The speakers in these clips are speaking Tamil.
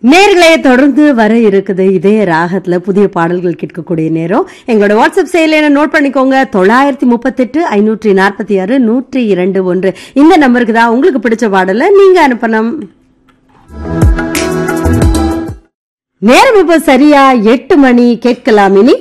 நேர்களே தொடர்ந்து வர இருக்குது இதே ராகத்துல புதிய பாடல்கள் கேட்கக்கூடிய நேரம் எங்களோட வாட்ஸ்அப் செயலில நோட் பண்ணிக்கோங்க தொள்ளாயிரத்தி முப்பத்தெட்டு ஐநூற்றி நாற்பத்தி ஆறு நூற்றி இரண்டு ஒன்று இந்த நம்பருக்கு தான் உங்களுக்கு பிடிச்ச பாடலை நீங்க அனுப்பணும் நேரம் இப்ப சரியா எட்டு மணி கேட்கலாம் இனி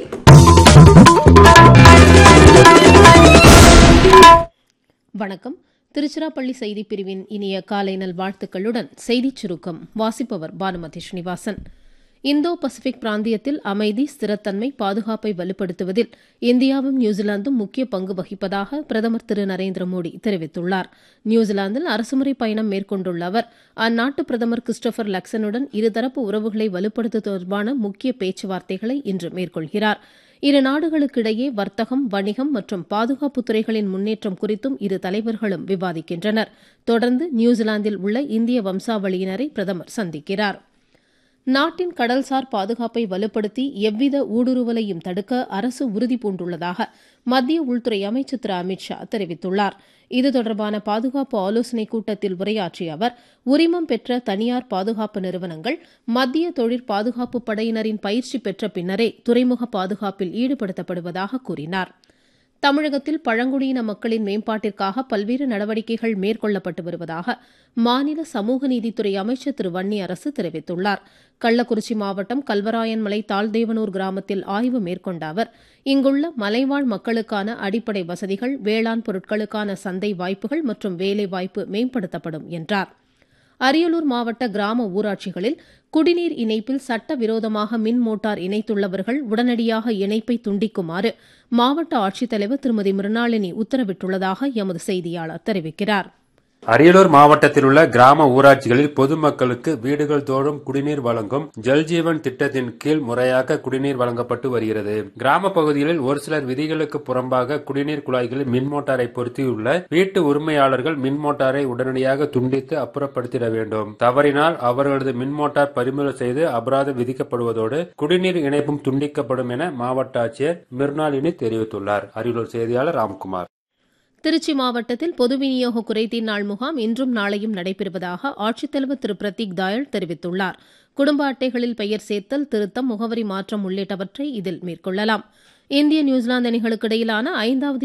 வணக்கம் திருச்சிராப்பள்ளி செய்திப் பிரிவின் இனிய காலை நல்வாழ்த்துக்களுடன் செய்திச் சுருக்கம் வாசிப்பவர் பானுமதி ஸ்ரீனிவாசன் இந்தோ பசிபிக் பிராந்தியத்தில் அமைதி ஸ்திரத்தன்மை பாதுகாப்பை வலுப்படுத்துவதில் இந்தியாவும் நியூசிலாந்தும் முக்கிய பங்கு வகிப்பதாக பிரதமர் திரு நரேந்திர மோடி தெரிவித்துள்ளார் நியூசிலாந்தில் அரசுமுறை பயணம் மேற்கொண்டுள்ள அவர் அந்நாட்டு பிரதமர் கிறிஸ்டோபர் லக்சனுடன் இருதரப்பு உறவுகளை வலுப்படுத்துவது தொடர்பான முக்கிய பேச்சுவார்த்தைகளை இன்று மேற்கொள்கிறார் இரு நாடுகளுக்கிடையே வர்த்தகம் வணிகம் மற்றும் பாதுகாப்பு துறைகளின் முன்னேற்றம் குறித்தும் இரு தலைவர்களும் விவாதிக்கின்றனர் தொடர்ந்து நியூசிலாந்தில் உள்ள இந்திய வம்சாவளியினரை பிரதமர் சந்திக்கிறார் நாட்டின் கடல்சார் பாதுகாப்பை வலுப்படுத்தி எவ்வித ஊடுருவலையும் தடுக்க அரசு உறுதி பூண்டுள்ளதாக மத்திய உள்துறை அமைச்சர் திரு அமித்ஷா தெரிவித்துள்ளார் இது தொடர்பான பாதுகாப்பு ஆலோசனைக் கூட்டத்தில் உரையாற்றிய அவர் உரிமம் பெற்ற தனியார் பாதுகாப்பு நிறுவனங்கள் மத்திய தொழிற் பாதுகாப்பு படையினரின் பயிற்சி பெற்ற பின்னரே துறைமுக பாதுகாப்பில் ஈடுபடுத்தப்படுவதாக கூறினார் தமிழகத்தில் பழங்குடியின மக்களின் மேம்பாட்டிற்காக பல்வேறு நடவடிக்கைகள் மேற்கொள்ளப்பட்டு வருவதாக மாநில சமூக நீதித்துறை அமைச்சர் திரு வன்னி அரசு தெரிவித்துள்ளார் கள்ளக்குறிச்சி மாவட்டம் கல்வராயன்மலை தாழ்தேவனூர் கிராமத்தில் ஆய்வு மேற்கொண்ட அவர் இங்குள்ள மலைவாழ் மக்களுக்கான அடிப்படை வசதிகள் வேளாண் பொருட்களுக்கான சந்தை வாய்ப்புகள் மற்றும் வேலைவாய்ப்பு மேம்படுத்தப்படும் என்றார் அரியலூர் மாவட்ட கிராம ஊராட்சிகளில் குடிநீர் இணைப்பில் சட்டவிரோதமாக மின் மோட்டார் இணைத்துள்ளவர்கள் உடனடியாக இணைப்பை துண்டிக்குமாறு மாவட்ட ஆட்சித்தலைவர் திருமதி மிருணாளினி உத்தரவிட்டுள்ளதாக எமது செய்தியாளர் தெரிவிக்கிறார் அரியலூர் மாவட்டத்தில் உள்ள கிராம ஊராட்சிகளில் பொதுமக்களுக்கு வீடுகள் தோறும் குடிநீர் வழங்கும் ஜல்ஜீவன் திட்டத்தின் கீழ் முறையாக குடிநீர் வழங்கப்பட்டு வருகிறது கிராம பகுதிகளில் ஒரு சிலர் விதிகளுக்கு புறம்பாக குடிநீர் குழாய்களில் மின் மோட்டாரை பொருத்தியுள்ள வீட்டு உரிமையாளர்கள் மின் மோட்டாரை உடனடியாக துண்டித்து அப்புறப்படுத்திட வேண்டும் தவறினால் அவர்களது மின் மோட்டார் பறிமுதல் செய்து அபராதம் விதிக்கப்படுவதோடு குடிநீர் இணைப்பும் துண்டிக்கப்படும் என மாவட்ட ஆட்சியர் மிர்னாலினி தெரிவித்துள்ளார் அரியலூர் செய்தியாளர் ராம்குமார் திருச்சி மாவட்டத்தில் பொது விநியோக குறைதீர் நாள் முகாம் இன்றும் நாளையும் நடைபெறுவதாக ஆட்சித்தலைவர் திரு பிரதீக் தாயல் தெரிவித்துள்ளார் குடும்ப அட்டைகளில் பெயர் சேர்த்தல் திருத்தம் முகவரி மாற்றம் உள்ளிட்டவற்றை இதில் மேற்கொள்ளலாம் இந்திய நியூசிலாந்து அணிகளுக்கு இடையிலான ஐந்தாவது